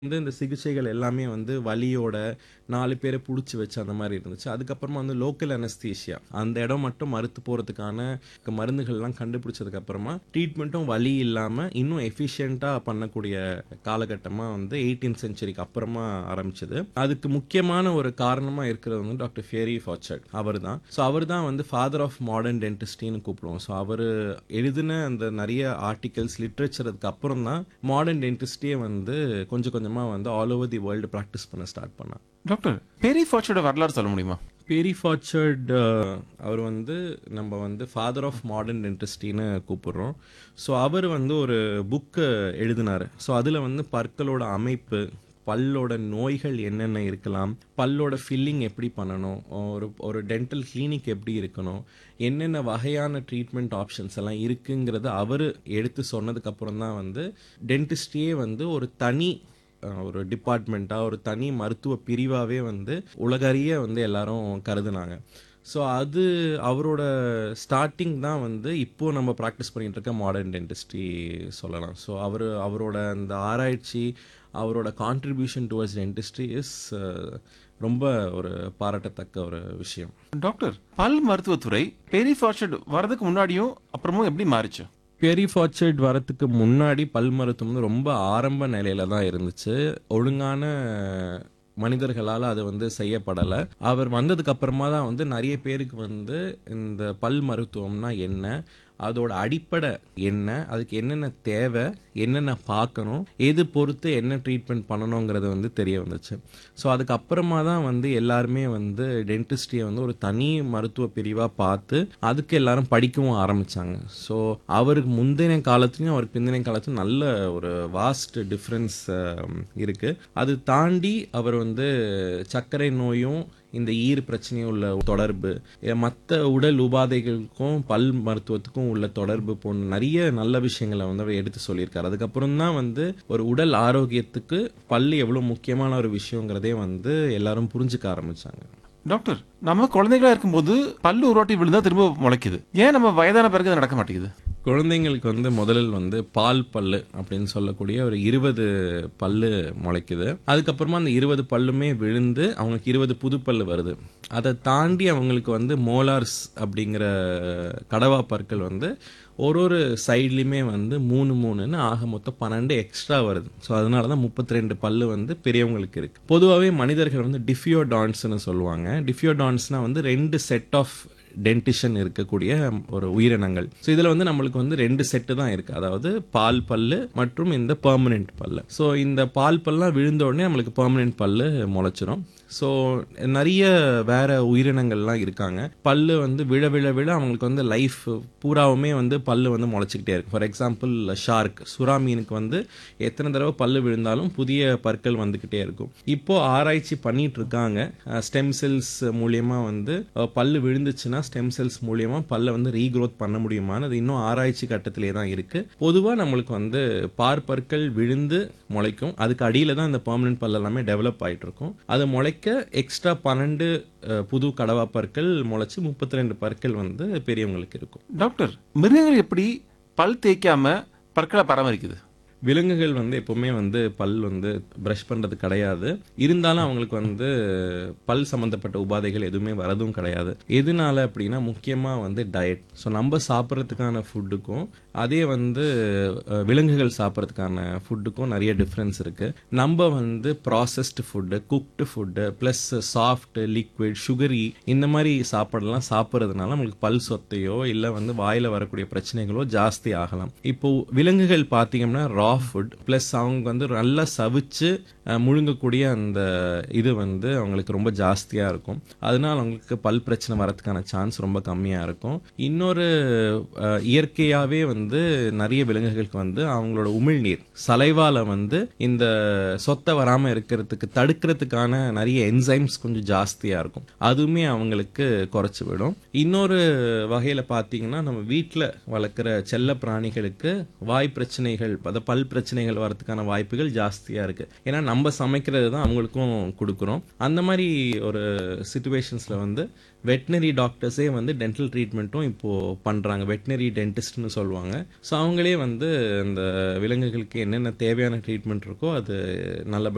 வந்து இந்த சிகிச்சைகள் எல்லாமே வந்து வலியோட 4 பேர புடிச்சு வச்சு அந்த மாரி இருந்துச்சு. அதுக்கப்புறமா வந்து லோக்கல் அனஸ்தீசியா அந்த இடம் மட்டும் மறுத்து போறதுக்கான மருந்துகள்லாம் கண்டுபிடிச்சதுக்கு அப்புறமா ட்ரீட்மெண்ட்டும் வலி இல்லாம இன்னும் எஃபிஷியன்ட்டா பண்ணக்கூடிய காலகட்டமா வந்து 18th செஞ்சுரிக்கு அப்புறமா ஆரம்பிச்சது. அதுக்கு முக்கியமான ஒரு காரணமா இருக்கிறது வந்து டாக்டர் ஃபியரி ஃபார்ச்சர்ட் அவர்தான். ஸோ அவர்தான் வந்து ஃபாதர் ஆஃப் மாடர்ன் டென்டிஸ்ட்ரின்னு கூப்பிடுவோம். ஸோ அவரு எழுதின அந்த நெறைய ஆர்டிகல்ஸ், லிட்ரேச்சருக்கு அப்புறம் தான் மாடர்ன் டென்டிஸ்ட்ரியே வந்து கொஞ்சம் கொஞ்சமா வந்து all over the world practice பண்ண ஸ்டார்ட் பண்ணாங்க. டாக்டர் பெரி ஃபார்ச்சோட வரலாறு சொல்ல முடியுமா பேரி ஃபார்ச்சர்ட் அவர் வந்து நம்ம வந்து ஃபாதர் ஆஃப் மாடர்ன் டென்டிஸ்ட்ரின்னு கூப்பிடுறோம். ஸோ அவர் வந்து ஒரு புக்கு எழுதினாரு. ஸோ அதில் வந்து பற்களோட அமைப்பு பல்லோட நோய்கள் என்னென்ன இருக்கலாம் பல்லோட ஃபில்லிங் எப்படி பண்ணணும் ஒரு ஒரு டென்டல் கிளினிக் எப்படி இருக்கணும் என்னென்ன வகையான ட்ரீட்மெண்ட் ஆப்ஷன்ஸ் எல்லாம் இருக்குங்கிறத அவர் எடுத்து சொன்னதுக்கு அப்புறம் தான் வந்து டென்டிஸ்ட்ரியே வந்து ஒரு தனி அஹ், ஒரு டிபார்ட்மெண்ட்டாக ஒரு தனி மருத்துவ பிரிவாகவே வந்து உலகறிய வந்து எல்லாரும் கருதுனாங்க ஸோ அது அவரோட ஸ்டார்டிங் தான் வந்து இப்போ நம்ம ப்ராக்டிஸ் பண்ணிட்டு இருக்க மாடர்ன் டென்டிஸ்ட்ரி சொல்லலாம் ஸோ அவர் அவரோட அந்த ஆராய்ச்சி அவரோட கான்ட்ரிபியூஷன் டுவர்ட்ஸ் டென்டிஸ்ட்ரி இஸ் ரொம்ப ஒரு பாராட்டத்தக்க ஒரு விஷயம் டாக்டர் பல் மருத்துவத்துறை பெரி ஃபார்ச்சர்ட் வரதுக்கு முன்னாடியும் அப்புறமும் எப்படி மாறிச்சு பெரி ஃபார்ச்சர்ட் வரத்துக்கு முன்னாடி பல் மருத்துவம் வந்து ரொம்ப ஆரம்ப நிலையில தான் இருந்துச்சு ஒழுங்கான மனிதர்களால் அது வந்து செய்யப்படலை அவர் வந்ததுக்கு அப்புறமா தான் வந்து நிறைய பேருக்கு வந்து இந்த பல் மருத்துவம்னா என்ன அதோட அடிப்படை என்ன அதுக்கு என்னென்ன தேவை என்னென்ன பார்க்கணும் எது பொறுத்து என்ன ட்ரீட்மெண்ட் பண்ணணுங்கிறது வந்து தெரிய வந்துச்சு ஸோ அதுக்கப்புறமா தான் வந்து எல்லாருமே வந்து டென்டிஸ்ட்ரியை வந்து ஒரு தனி மருத்துவ பிரிவாக பார்த்து அதுக்கு எல்லாரும் படிக்கவும் ஆரம்பிச்சாங்க ஸோ அவருக்கு முந்தின காலத்துலையும் அவருக்கு பிந்தின காலத்துலையும் நல்ல ஒரு வாஸ்ட் டிஃப்ரென்ஸ் இருக்கு அது தாண்டி அவர் வந்து சர்க்கரை நோயும் இந்த ஈர் பிரச்சனையும் உள்ள தொடர்பு மற்ற உடல் உபாதைகளுக்கும் பல் மருத்துவத்துக்கும் உள்ள தொடர்பு போன்ற நிறைய நல்ல விஷயங்களை வந்து அவர் எடுத்து சொல்லியிருக்காரு அதுக்கப்புறம் தான் வந்து ஒரு உடல் ஆரோக்கியத்துக்கு பல் எவ்வளவு முக்கியமான ஒரு விஷயங்கிறதே வந்து எல்லாரும் புரிஞ்சுக்க ஆரம்பிச்சாங்க டாக்டர் நம்ம குழந்தைகளா இருக்கும்போது பல்லு உருவாட்டி விழுந்தா திரும்ப முளைக்குது ஏன் நம்ம வயதான பிறகு அது நடக்க மாட்டேங்குது குழந்தைங்களுக்கு வந்து முதலில் வந்து பால் பல்லு அப்படின்னு சொல்லக்கூடிய ஒரு இருபது பல்லு முளைக்குது அதுக்கப்புறமா அந்த இருபது பல்லுமே விழுந்து அவங்களுக்கு இருபது புது பல்லு வருது அதை தாண்டி அவங்களுக்கு வந்து மோலார்ஸ் அப்படிங்கிற கடவா பற்கள் வந்து ஒரு ஒரு சைட்லையுமே வந்து மூணு மூணுன்னு ஆக மொத்தம் பன்னெண்டு எக்ஸ்ட்ரா வருது ஸோ அதனால தான் முப்பத்தி ரெண்டு பல்லு வந்து பெரியவங்களுக்கு இருக்கு பொதுவாகவே மனிதர்கள் வந்து டிஃபியோடான்ஸ்னு சொல்லுவாங்க டிஃபியோடான்ஸ்னா வந்து ரெண்டு செட் ஆஃப் டென்டிஷன் இருக்கக்கூடிய ஒரு உயிரினங்கள் ஸோ இதில் வந்து நம்மளுக்கு வந்து ரெண்டு செட்டு தான் இருக்கு அதாவது பால் பல்லு மற்றும் இந்த பெர்மனெண்ட் பல்லு ஸோ இந்த பால் பல்லாம் விழுந்த உடனே நம்மளுக்கு பெர்மனெண்ட் பல்லு முளைச்சிரும் ஸோ நிறைய வேற உயிரினங்கள்லாம் இருக்காங்க பல்லு வந்து விழ விழ விழ அவங்களுக்கு வந்து லைஃப் பூராவுமே வந்து பல்லு வந்து முளைச்சிக்கிட்டே இருக்கு ஃபார் எக்ஸாம்பிள் ஷார்க் சுறா மீனுக்கு வந்து எத்தனை தடவை பல்லு விழுந்தாலும் புதிய பற்கள் வந்துக்கிட்டே இருக்கும் இப்போ ஆராய்ச்சி பண்ணிட்டு இருக்காங்க ஸ்டெம் செல்ஸ் மூலியமா வந்து அஹ், பல்லு விழுந்துச்சுன்னா ஸ்டெம் செல்ஸ் மூலியமா பல்லை வந்து ரீக்ரோத் பண்ண முடியுமான்னு அது இன்னும் ஆராய்ச்சி கட்டத்திலே தான் இருக்கு பொதுவாக நம்மளுக்கு வந்து பார் பற்கள் விழுந்து முளைக்கும் அதுக்கு அடியில தான் இந்த பெர்மனன்ட் பல் எல்லாமே டெவலப் ஆயிட்டு இருக்கும் அது முளைக்க எக்ஸ்ட்ரா பன்னெண்டு அஹ், புது கடவா பற்கள் முளைச்சு முப்பத்தி ரெண்டு பற்கள் வந்து பெரியவங்களுக்கு இருக்கும் டாக்டர் மிருகங்கள் எப்படி பல் தேய்க்காம பற்களை பராமரிக்குது விலங்குகள் வந்து எப்பவுமே வந்து பல் வந்து பிரஷ் பண்றது கிடையாது இருந்தாலும் அவங்களுக்கு வந்து பல் சம்பந்தப்பட்ட உபாதைகள் எதுவுமே வரதும் கிடையாது எதனால அப்படின்னா முக்கியமா வந்து டயட் ஸோ நம்ம சாப்பிட்றதுக்கான ஃபுட்டுக்கும் அதே வந்து அஹ், விலங்குகள் சாப்பிட்றதுக்கான ஃபுட்டுக்கும் நிறைய டிஃப்ரென்ஸ் இருக்கு நம்ம வந்து processed food cooked food plus soft liquid sugary இந்த மாதிரி சாப்பாடெல்லாம் சாப்பிட்றதுனால நம்மளுக்கு பல் சொத்தையோ இல்லை வந்து வாயில வரக்கூடிய பிரச்சனைகளோ ஜாஸ்தி ஆகலாம் இப்போ விலங்குகள் பார்த்தீங்கன்னா ரா ஃபுட் ப்ளஸ் அவங்க வந்து நல்லா சவிச்சு அஹ், முழுங்கக்கூடிய அந்த இது வந்து அவங்களுக்கு ரொம்ப ஜாஸ்தியா இருக்கும் அதனால அவங்களுக்கு பல் பிரச்சனை வரதுக்கான சான்ஸ் ரொம்ப கம்மியா இருக்கும் இன்னொரு அஹ், இயற்கையாவே வந்து நிறைய விலங்குகளுக்கு வந்து அவங்களோட உமிழ்நீர் சலைவால வந்து இந்த சொத்தை வராம இருக்கிறதுக்கு தடுக்கிறதுக்கான நிறைய என்சைம்ஸ் கொஞ்சம் ஜாஸ்தியா இருக்கும் அதுவுமே அவங்களுக்கு குறைச்சு விடும் இன்னொரு வகையில பாத்தீங்கன்னா நம்ம வீட்டில் வளர்க்குற செல்ல பிராணிகளுக்கு வாய் பிரச்சனைகள் அதாவது பல் பிரச்சனைகள் வரதுக்கான வாய்ப்புகள் ஜாஸ்தியா இருக்கு ஏன்னா நம்ம சமைக்கிறது தான் அவங்களுக்கும் கொடுக்குறோம் அந்த மாதிரி ஒரு சுச்சுவேஷன்ஸ்ல வந்து வெட்டினரி டாக்டர்ஸே வந்து டென்டல் ட்ரீட்மெண்ட்டும் இப்போ பண்றாங்க வெட்டினரி டென்டிஸ்ட்னு சொல்லுவாங்க ஸோ அவங்களே வந்து இந்த விலங்குகளுக்கு என்னென்ன தேவையான ட்ரீட்மெண்ட் இருக்கோ அது நல்லபடி